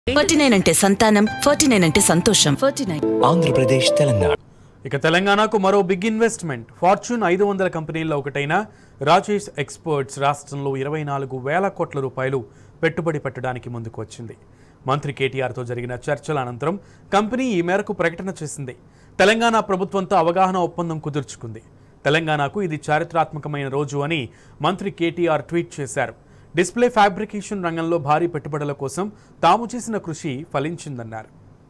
forty nine అంటే సంతానం forty nine అంటే సంతోషం ఫార్టీ నైన్ ఆంధ్రప్రదేశ్ తెలంగాణ ఇక తెలంగాణకు మరో బిగ్ ఇన్వెస్ట్మెంట్ ఫార్చ్యూన్ ఐదు వందల కంపెనీల్లో ఒకటైన రాజేష్ ఎక్స్పర్ట్స్ రాష్ట్రంలో ఇరవై నాలుగు వేల కోట్ల రూపాయలు పెట్టుబడి పెట్టడానికి ముందుకు వచ్చింది మంత్రి కేటీఆర్తో జరిగిన చర్చల అనంతరం కంపెనీ ఈ మేరకు ప్రకటన చేసింది తెలంగాణ ప్రభుత్వంతో అవగాహన ఒప్పందం కుదుర్చుకుంది తెలంగాణకు ఇది చారిత్రాత్మకమైన రోజు అని మంత్రి కేటీఆర్ ట్వీట్ చేశారు డిస్ప్లే ఫ్యాబ్రికేషన్ రంగంలో భారీ పెట్టుబడుల కోసం తాము చేసిన కృషి ఫలించిందన్నారు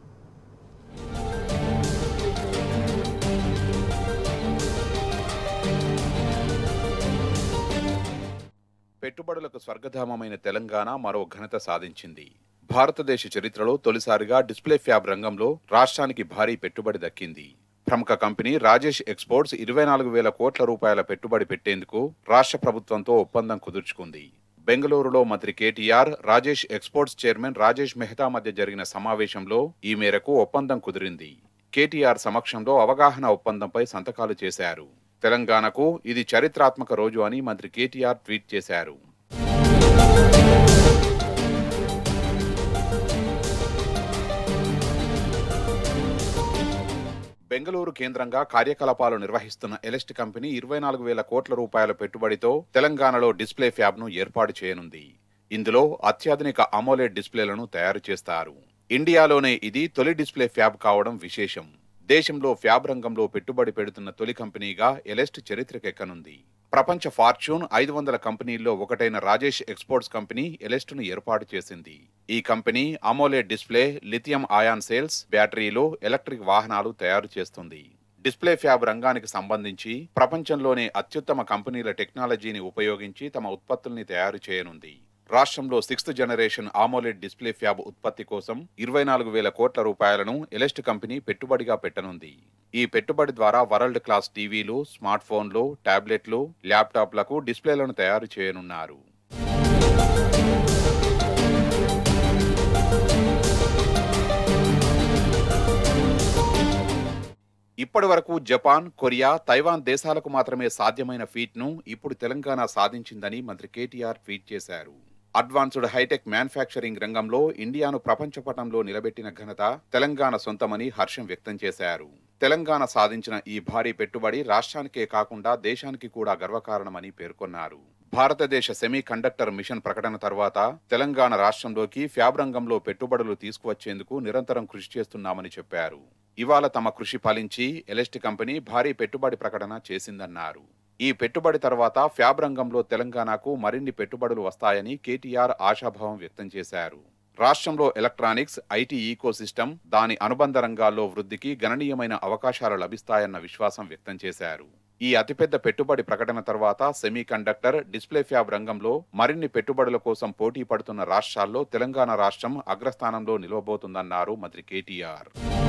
పెట్టుబడులకు స్వర్గధామమైన తెలంగాణ మరో ఘనత సాధించింది భారతదేశ చరిత్రలో తొలిసారిగా డిస్ప్లే ఫ్యాబ్ రంగంలో రాష్ట్రానికి భారీ పెట్టుబడి దక్కింది ప్రముఖ కంపెనీ రాజేష్ ఎక్స్పోర్ట్స్ ఇరవై నాలుగు వేల కోట్ల రూపాయల పెట్టుబడి పెట్టేందుకు రాష్ట్ర ప్రభుత్వంతో ఒప్పందం కుదుర్చుకుంది బెంగళూరులో మంత్రి కేటీఆర్ రాజేష్ ఎక్స్పోర్ట్స్ చైర్మన్ రాజేష్ మెహతా మధ్య జరిగిన సమావేశంలో ఈ మేరకు ఒప్పందం కుదిరింది కేటీఆర్ సమక్షంలో అవగాహన ఒప్పందంపై సంతకాలు చేశారు తెలంగాణకు ఇది చరిత్రాత్మక రోజు అని మంత్రి కేటీఆర్ ట్వీట్ చేశారు బెంగళూరు కేంద్రంగా కార్యకలాపాలు నిర్వహిస్తున్న ఎలెస్ట్ కంపెనీ ఇరవై నాలుగు వేల కోట్ల రూపాయల పెట్టుబడితో తెలంగాణలో డిస్ప్లే ఫ్యాబ్ను ఏర్పాటు చేయనుంది ఇందులో అత్యాధునిక అమోలెడ్ డిస్ప్లేలను తయారు చేస్తారు ఇండియాలోనే ఇది తొలి డిస్ప్లే ఫ్యాబ్ కావడం విశేషం దేశంలో ఫ్యాబ్ రంగంలో పెట్టుబడి పెడుతున్న తొలి కంపెనీగా ఎలెస్ట్ చరిత్రకెక్కనుంది ప్రపంచ ఫార్చ్యూన్ ఐదు వందల కంపెనీల్లో ఒకటైన రాజేష్ ఎక్స్పోర్ట్స్ కంపెనీ ఎలెస్ట్ను ఏర్పాటు చేసింది ఈ company AMOLED display lithium ion cells బ్యాటరీలు ఎలక్ట్రిక్ వాహనాలు తయారు చేస్తుంది డిస్ప్లే ఫ్యాబ్ రంగానికి సంబంధించి ప్రపంచంలోనే అత్యుత్తమ కంపెనీల టెక్నాలజీని ఉపయోగించి తమ ఉత్పత్తుల్ని తయారు చేయనుంది రాష్ట్రంలో sixth generation AMOLED display fab ఉత్పత్తి కోసం ఇరవై నాలుగు వేల కోట్ల రూపాయలను ఎలెస్ట్ కంపెనీ పెట్టుబడిగా పెట్టనుంది ఈ పెట్టుబడి ద్వారా వరల్డ్ క్లాస్ టీవీలు స్మార్ట్ ఫోన్లు టాబ్లెట్లు ల్యాప్టాప్లకు డిస్ప్లేలను తయారు చేయనున్నారు ఇప్పటి వరకు జపాన్ కొరియా తైవాన్ దేశాలకు మాత్రమే సాధ్యమైన ఫీట్ను ఇప్పుడు తెలంగాణ సాధించిందని మంత్రి కేటీఆర్ ట్వీట్ చేశారు అడ్వాన్స్డ్ హైటెక్ మ్యానుఫ్యాక్చరింగ్ రంగంలో ఇండియాను ప్రపంచ పటంలో నిలబెట్టిన ఘనత తెలంగాణ సొంతమని హర్షం వ్యక్తం చేశారు తెలంగాణ సాధించిన ఈ భారీ పెట్టుబడి రాష్ట్రానికే కాకుండా దేశానికి కూడా గర్వకారణమని పేర్కొన్నారు భారతదేశ సెమీ కండక్టర్ మిషన్ ప్రకటన తర్వాత తెలంగాణ రాష్ట్రంలోకి ఫ్యాబ్ రంగంలో పెట్టుబడులు తీసుకువచ్చేందుకు నిరంతరం కృషి చేస్తున్నామని చెప్పారు ఇవాళ తమ కృషి ఫలించి ఎలెస్ట్ కంపెనీ భారీ పెట్టుబడి ప్రకటన చేసిందన్నారు ఈ పెట్టుబడి తర్వాత ఫ్యాబ్ రంగంలో తెలంగాణకు మరిన్ని పెట్టుబడులు వస్తాయని కేటీఆర్ ఆశాభావం వ్యక్తం చేశారు రాష్ట్రంలో ఎలక్ట్రానిక్స్ ఐటీ ఈకో సిస్టమ్ దాని అనుబంధ రంగాల్లో వృద్ధికి గణనీయమైన అవకాశాలు లభిస్తాయన్న విశ్వాసం వ్యక్తం చేశారు ఈ అతిపెద్ద పెట్టుబడి ప్రకటన తర్వాత సెమీ కండక్టర్ డిస్ప్లే ఫ్యాబ్ రంగంలో మరిన్ని పెట్టుబడుల కోసం పోటీ పడుతున్న రాష్ట్రాల్లో తెలంగాణ రాష్ట్రం అగ్రస్థానంలో నిలవబోతుందన్నారు మంత్రి కేటీఆర్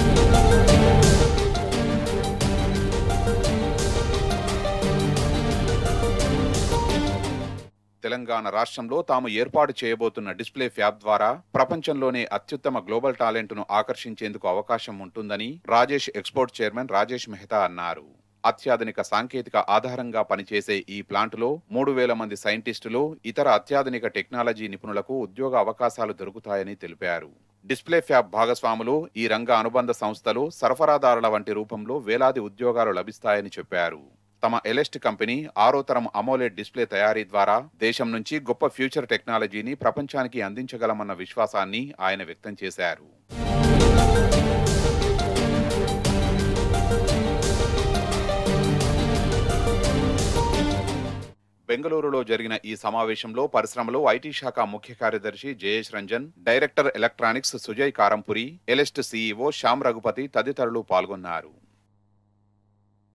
తెలంగాణ రాష్ట్రంలో తాము ఏర్పాటు చేయబోతున్న డిస్ప్లే ఫ్యాబ్ ద్వారా ప్రపంచంలోనే అత్యుత్తమ గ్లోబల్ టాలెంట్ను ఆకర్షించేందుకు అవకాశం ఉంటుందని రాజేష్ ఎక్స్పోర్ట్ చైర్మన్ రాజేష్ మెహతా అన్నారు అత్యాధునిక సాంకేతిక ఆధారంగా పనిచేసే ఈ ప్లాంటులో మూడు వేల మంది సైంటిస్టులు ఇతర అత్యాధునిక టెక్నాలజీ నిపుణులకు ఉద్యోగ అవకాశాలు దొరుకుతాయని తెలిపారు డిస్ప్లే ఫ్యాబ్ భాగస్వాములు ఈ రంగ అనుబంధ సంస్థలు సరఫరాదారుల వంటి రూపంలో వేలాది ఉద్యోగాలు లభిస్తాయని చెప్పారు తమ ఎలెస్ట్ కంపెనీ ఆరో తరం అమోలెడ్ డిస్ప్లే తయారీ ద్వారా దేశం నుంచి గొప్ప ఫ్యూచర్ టెక్నాలజీని ప్రపంచానికి అందించగలమన్న విశ్వాసాన్ని ఆయన వ్యక్తం చేశారు బెంగళూరులో జరిగిన ఈ సమావేశంలో పరిశ్రమలో ఐటీ శాఖ ముఖ్య కార్యదర్శి Jayesh Ranjan director electronics Sujay Karampuri Elest CEO Shyam Raghupathi తదితరులు పాల్గొన్నారు